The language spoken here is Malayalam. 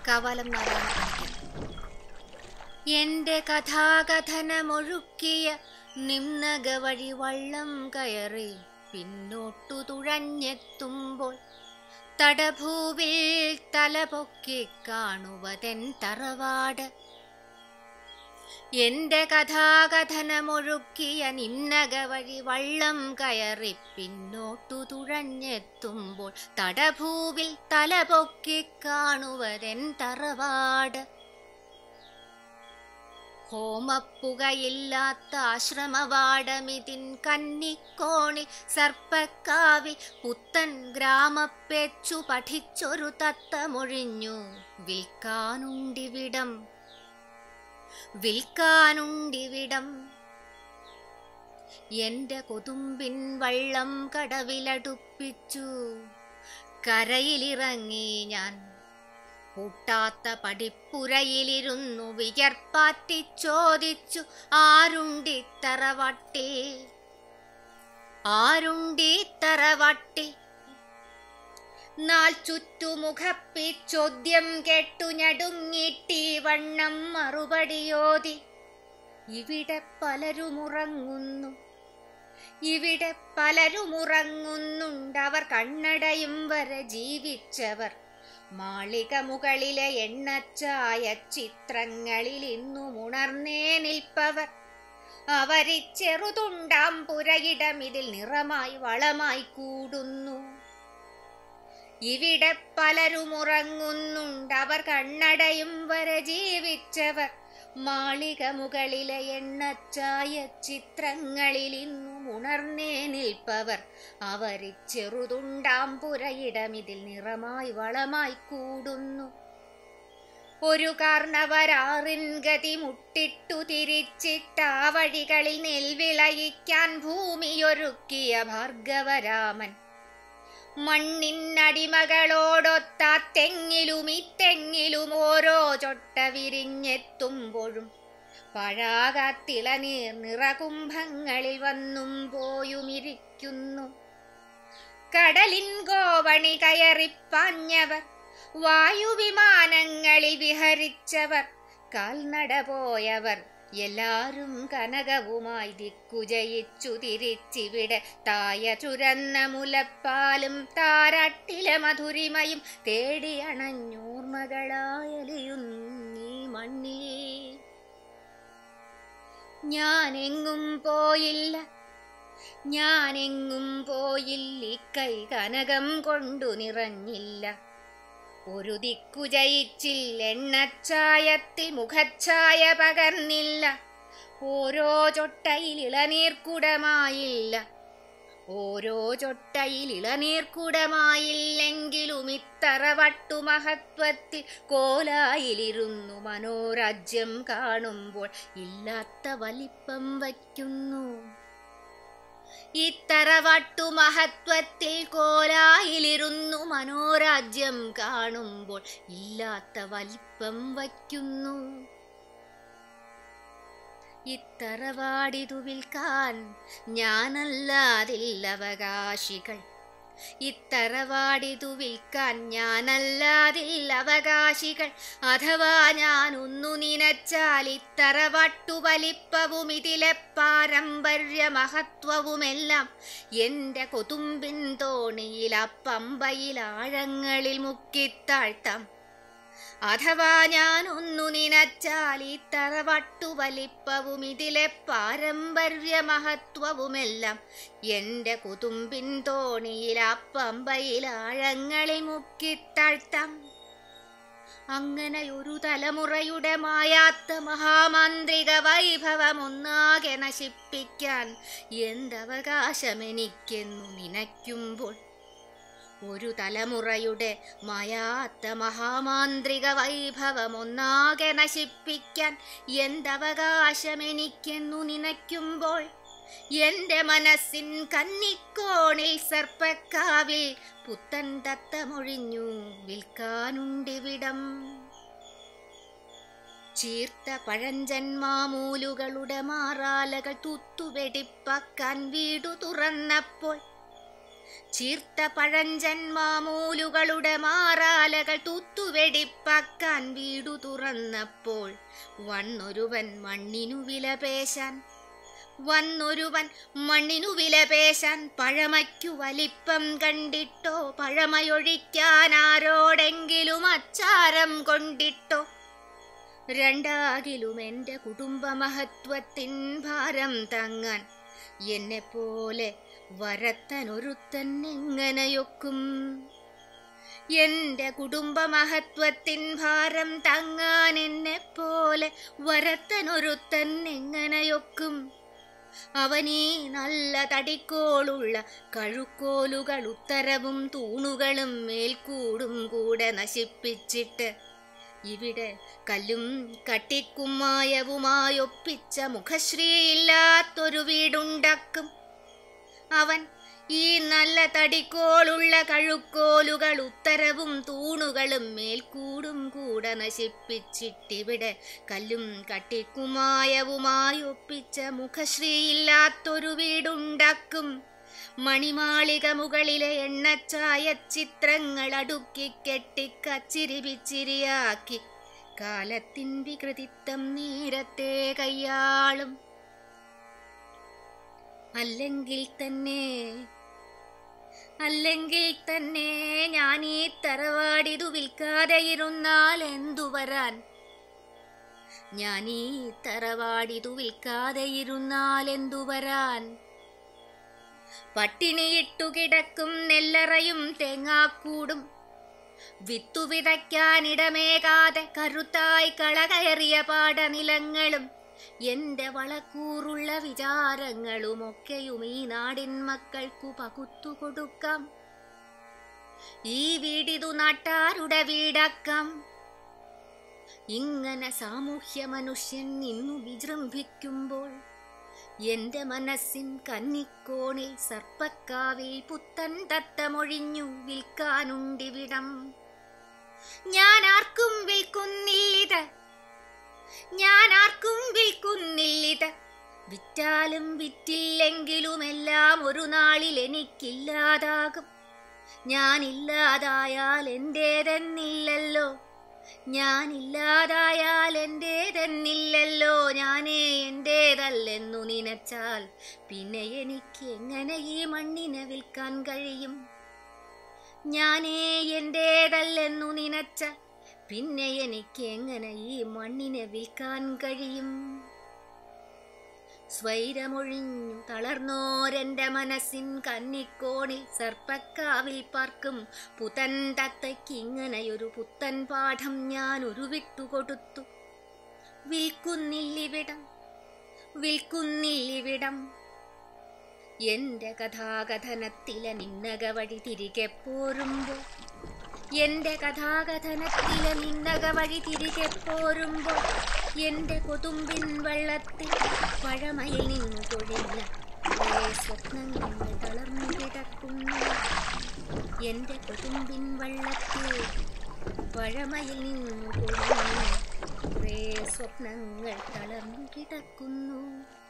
കവലം നാരായണ പണിക്കർ എന്റെ കഥാകഥനമൊഴുക്കിയ നിമ്നക വഴി വള്ളം കയറി പിന്നോട്ടു തുഴഞ്ഞെത്തുമ്പോൾ തടഭൂവിൽ തലപൊക്കി കാണുവതെൻ തറവാട് എന്റെ കഥാകഥനമൊഴുക്കിയ നിന്നക വഴി വള്ളം കയറി പിന്നോട്ടു തുഴഞ്ഞെത്തുമ്പോൾ തടഭൂവിൽ തലപൊക്കി കാണുവതെൻ തറവാട് ഹോമപ്പുകയില്ലാത്ത ആശ്രമവാടമിതിൻ കന്നിക്കോണി സർപ്പക്കാവി പുത്തൻ ഗ്രാമപ്പെച്ചു പഠിച്ചൊരു തത്തമൊഴിഞ്ഞു വിൽക്കാനുണ്ടിവിടം വിൽക്കാനുണ്ടിവിടം എന്റെ കൊതുമ്പിൻ വള്ളം കടവിലടുപ്പിച്ചു കരയിലിറങ്ങി ഞാൻ പൂട്ടാത്ത പടിപ്പുരയിലിരുന്നു വിയർപ്പാറ്റി ചോദിച്ചു ആരുണ്ടി തറവട്ടിൽ ആരുണ്ടി തറവട്ടിൽ നാൾ ചുറ്റുമുഖപ്പി ചോദ്യം കേട്ടു ഞടുങ്ങിട്ടി വണ്ണം മറുപടിയോതി ഇവിടെ പലരുമുറങ്ങുന്നു ഇവിടെ പലരുമുറങ്ങുന്നുണ്ടവർ കണ്ണടയും വരെ ജീവിച്ചവർ മാളിക മുകളിലെ എണ്ണച്ചായ ചിത്രങ്ങളിൽ ഇന്നും ഉണർന്നേ നിൽപ്പവർ അവരി ചെറുതുണ്ടാം പുരയിടം ഇതിൽ നിറമായി വളമായി കൂടുന്നു ഇവിടെ പലരുമുറങ്ങുന്നുണ്ടവർ കണ്ണടയും വരെ ജീവിച്ചവർ മാളിക മുകളിലെ എണ്ണച്ചായ ചിത്രങ്ങളിൽ ഇന്നും ഉണർന്നേ നിൽപ്പവർ അവരി ചെറുതുണ്ടാം പുരയിടം ഇതിൽ നിറമായി വളമായി കൂടുന്നു ഒരു കാർണവരാറിൻ ഗതി മുട്ടിട്ടു തിരിച്ചിട്ടാ വഴികളിൽ നെൽവിളയിക്കാൻ ഭൂമിയൊരുക്കിയ ഭാർഗവരാമൻ മണ്ണിനടിമകളോടൊത്ത തെങ്ങിലും ഇത്തെങ്ങിലും ഓരോ ചൊട്ട വിരിഞ്ഞെത്തുമ്പോഴും പഴാകത്തിളനീർ നിറകുംഭങ്ങളിൽ വന്നും പോയുമിരിക്കുന്നു കടലിൻ ഗോവണി കയറിപ്പാഞ്ഞവർ വായുവിമാനങ്ങളിൽ വിഹരിച്ചവർ കാൽനട പോയവർ എല്ലാരും കനകവുമായി ദിക്കുജയിച്ചു തിരിച്ചിവിടെ തായ ചുരന്ന മുലപ്പാലും താരാട്ടിലെ മധുരിമയും തേടി അണഞ്ഞൂർമകളായലിയുന്നീ മണ്ണിൽ ഞാനെങ്ങും പോയില്ല ഞാനെങ്ങും പോയില്ല ഇക്കൈ കനകം കൊണ്ടു നിറഞ്ഞില്ല ഒരു ദിക്കു ജയിച്ചിൽ എണ്ണച്ചായത്തിൽ മുഖച്ഛായ പകർന്നില്ല ഓരോ ചൊട്ടയിൽ ഇളനീർക്കുടമായില്ല ഓരോ ചൊട്ടയിൽ ഇളനീർക്കുടമായില്ലെങ്കിലും ഇത്തറവട്ടു മഹത്വത്തിൽ കോലായിലിരുന്നു മനോരാജ്യം കാണുമ്പോൾ ഇല്ലാത്ത വലിപ്പം വയ്ക്കുന്നു ഇത്തറവട്ടു മഹത്വത്തിൽ കോലായിലിരുന്നു മനോരാജ്യം കാണുമ്പോൾ ഇല്ലാത്ത വലിപ്പം വയ്ക്കുന്നു ഇത്തറവാടിതു വിൽക്കാൻ ഞാനല്ലാതില്ലവകാശികൾ ഇത്തറവാടിതു വിൽക്കാൻ ഞാനല്ലാതിൽ അവകാശികൾ അഥവാ ഞാൻ ഒന്നു നിനച്ചാൽ ഇത്തറവട്ടു വലിപ്പവും ഇതിലെ പാരമ്പര്യ മഹത്വവുമെല്ലാം എൻ്റെ കൊതുമ്പിൻ തോണിയിൽ അപ്പമ്പയിൽ ആഴങ്ങളിൽ മുക്കിത്താഴ്ത്താം അഥവാ ഞാൻ ഒന്നു നിനച്ചാൽ ഈ തറവട്ടു വലിപ്പവും ഇതിലെ പാരമ്പര്യ മഹത്വവുമെല്ലാം എൻ്റെ കുതുമ്പിൻ തോണിയിൽ ആ പമ്പയിൽ ആഴങ്ങളിൽ മുക്കിത്താഴ്ത്താം അങ്ങനെ ഒരു തലമുറയുടെ മായാത്ത മഹാമാന്ത്രിക വൈഭവം ഒന്നാകെ നശിപ്പിക്കാൻ എന്തവകാശമെനിക്കെന്നു നിനയ്ക്കുമ്പോൾ ഒരു തലമുറയുടെ മായാത്ത മഹാമാന്ത്രിക വൈഭവം ഒന്നാകെ നശിപ്പിക്കാൻ എന്തവകാശമെനിക്കെന്നു നനയ്ക്കുമ്പോൾ എന്റെ മനസ്സിൻ കന്നിക്കോണിൽ സർപ്പക്കാവിൽ പുത്തൻ തത്തമൊഴിഞ്ഞു വിൽക്കാനുണ്ടിവിടം ചീർത്ത പഴഞ്ചൻ മാമൂലുകളുടെ മാറാലകൾ തുത്തുവെടിപ്പാക്കാൻ വീടു തുറന്നപ്പോൾ ചീർത്ത പഴഞ്ചൻ മാമൂലുകളുടെ മാറാലകൾ തൂത്തുവെടിപ്പാക്കാൻ വീടു തുറന്നപ്പോൾ വന്നൊരുവൻ മണ്ണിനു വിലപേശാൻ വന്നൊരുവൻ മണ്ണിനു വിലപേശാൻ പഴമയ്ക്കു വലിപ്പം കണ്ടിട്ടോ പഴമയൊഴിക്കാൻ ആരോടെങ്കിലും അച്ചാരം കൊണ്ടിട്ടോ രണ്ടാകിലും എൻ്റെ കുടുംബമഹത്വത്തിൻ ഭാരം താങ്ങാൻ എന്നെപ്പോലെ വരത്തനൊരുത്തൻ എങ്ങനെയൊക്കും എൻ്റെ കുടുംബമഹത്വത്തിൻ ഭാരം താങ്ങാൻ എന്നെപ്പോലെ വരത്തനൊരുത്തൻ എങ്ങനെയൊക്കും അവനീ നല്ല തടിക്കോളുള്ള കഴുക്കോലുകൾ ഉത്തരവും തൂണുകളും മേൽക്കൂടും കൂടെ നശിപ്പിച്ചിട്ട് ഇവിടെ കല്ലും കട്ടിക്കുമ്മായവുമായൊപ്പിച്ച മുഖശ്രീയില്ലാത്തൊരു വീടുണ്ടാക്കും അവൻ ഈ നല്ല തടിക്കോളുള്ള കഴുക്കോലുകൾ ഉത്തരവും തൂണുകളും മേൽക്കൂടും കൂടെ നശിപ്പിച്ചിട്ടിവിടെ കല്ലും കട്ടിക്കുമായവുമായൊപ്പിച്ച മുഖശ്രീയില്ലാത്തൊരു വീടുണ്ടാക്കും മണിമാളിക മുകളിലെ എണ്ണച്ചായ ചിത്രങ്ങൾ അടുക്കി കെട്ടി കച്ചിരിപിച്ചിരിയാക്കി കാലത്തിൻ വികൃതിത്വം നേരത്തെ കയ്യാളും അല്ലെങ്കിൽ തന്നെ അല്ലെങ്കിൽ തന്നെ ഞാൻ ഈ തറവാടിതു വിൽക്കാതെ ഇരുന്നാൽ എന്തു വരാൻ ഞാൻ ഈ തറവാടിതു വിൽക്കാതെ ഇരുന്നാൽ എന്തു വരാൻ പട്ടിണിയിട്ടു കിടക്കും നെല്ലറയും തേങ്ങാക്കൂടും വിത്തു വിതയ്ക്കാനിടമേകാതെ കരുത്തായി കളകയറിയ പാടനിലങ്ങളും എന്റെ വളക്കൂറുള്ള വിചാരങ്ങളുമൊക്കെയും ഈ നാടിൻ മക്കൾക്കു പകുത്തു കൊടുക്കാം ഈ വീടിതു നാട്ടാരുടെ വീടാക്കാം ഇങ്ങനെ സാമൂഹ്യ മനുഷ്യൻ ഇന്നു വിജൃംഭിക്കുമ്പോൾ എന്റെ മനസ്സിൻ കന്നിക്കോണിൽ സർപ്പക്കാവിൽ പുത്തൻ തത്തമൊഴിഞ്ഞു വിൽക്കാനുണ്ടിവിടം ഞാൻ ആർക്കും വിൽക്കുന്നില്ലിത് ഞാൻ ആർക്കും വിൽക്കുന്നില്ലിത് വിറ്റാലും വിറ്റില്ലെങ്കിലും എല്ലാം ഒരു നാളിൽ എനിക്കില്ലാതാകും ഞാനില്ലാതായാൽ എന്റേതെന്നില്ലല്ലോ ഞാനില്ലാതായാൽ എന്റേതെന്നില്ലല്ലോ ഞാനേ എന്റേതല്ലെന്നു നിനച്ചാൽ പിന്നെ എനിക്ക് എങ്ങനെ ഈ മണ്ണിനെ വിൽക്കാൻ കഴിയും ഞാനേ എന്റേതല്ലെന്നു നിനച്ച പിന്നെ എനിക്ക് എങ്ങനെ ഈ മണ്ണിനെ വിൽക്കാൻ കഴിയും സ്വൈരമൊഴിഞ്ഞു തളർന്നോരെന്റെ മനസ്സിൻ കന്നിക്കോണിൽ സർപ്പക്കാവിൽ പാർക്കും പുതൻ തത്തയ്ക്ക് ഇങ്ങനെയൊരു പുത്തൻ പാഠം ഞാൻ ഉരുവിട്ടുകൊടുത്തു വിൽക്കുന്നില്ലിവിടം വിൽക്കുന്നില്ലിവിടം എന്റെ കഥാകഥനത്തിലെ നിന്നക വഴി തിരികെ പോരുമ്പോൾ എന്റെ കഥാകഥനത്തിലെ നിന്നക വഴി തിരികെ പോരുമ്പോൾ എന്റെ കൊതുമ്പിൻ വെള്ളത്തിൽ പഴമയിൽ നിന്നു കൊഴിഞ്ഞ കുറേ സ്വപ്നങ്ങൾ തളർന്നു കിടക്കുന്നു എന്റെ കൊതുമ്പിൻ വെള്ളത്തിൽ പഴമയിൽ നിന്നു കൊഴിഞ്ഞ കുറേ സ്വപ്നങ്ങൾ തളർന്നു കിടക്കുന്നു